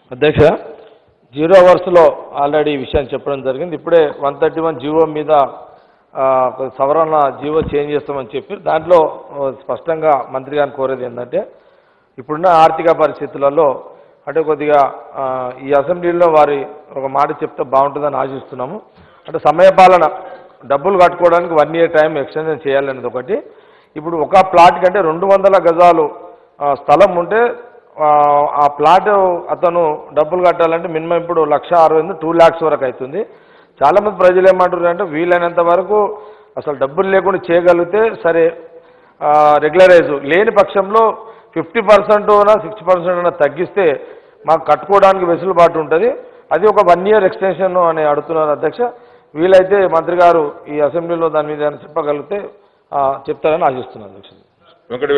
అధ్యక్ష జీరో అవర్స్లో ఆల్రెడీ ఈ విషయాన్ని చెప్పడం జరిగింది ఇప్పుడే వన్ థర్టీ వన్ జీవో మీద ఆ, ఒక సవరణ జీవో చేంజ్ చేస్తామని చెప్పి దాంట్లో ఆ, స్పష్టంగా మంత్రి గారిని కోరేది ఏంటంటే ఇప్పుడున్న ఆర్థిక పరిస్థితులలో అంటే కొద్దిగా ఆ, ఈ అసెంబ్లీలో వారి ఒక మాట చెప్తే బాగుంటుందని ఆశిస్తున్నాము అంటే సమయపాలన డబ్బులు కట్టుకోవడానికి వన్ ఇయర్ టైం ఎక్స్టెన్షన్ చేయాలనేది ఒకటి ఇప్పుడు ఒక ప్లాట్ కంటే రెండు వందల గజాలు ఆ, స్థలం ఉంటే ఆ, ఆ ప్లాట్ అతను డబ్బులు కట్టాలంటే మినిమం ఇప్పుడు లక్ష అరవై ఎనిమిది టూ ల్యాక్స్ వరకు అవుతుంది చాలామంది ప్రజలు ఏమంటారు అంటే వీలైనంత వరకు అసలు డబ్బులు లేకుండా చేయగలిగితే సరే రెగ్యులరైజ్ లేని పక్షంలో ఫిఫ్టీ పర్సెంట్ సిక్స్టీ పర్సెంట్ తగ్గిస్తే మాకు కట్టుకోవడానికి వెసులుబాటు ఉంటుంది అది ఒక వన్ ఇయర్ ఎక్స్టెన్షన్ అని అడుగుతున్నారు అధ్యక్ష వీలైతే మంత్రి గారు ఈ అసెంబ్లీలో దాని మీద ఏమైనా చెప్పగలిగితే ఆ, చెప్తారని ఆశిస్తున్నాను అధ్యక్ష వెంకట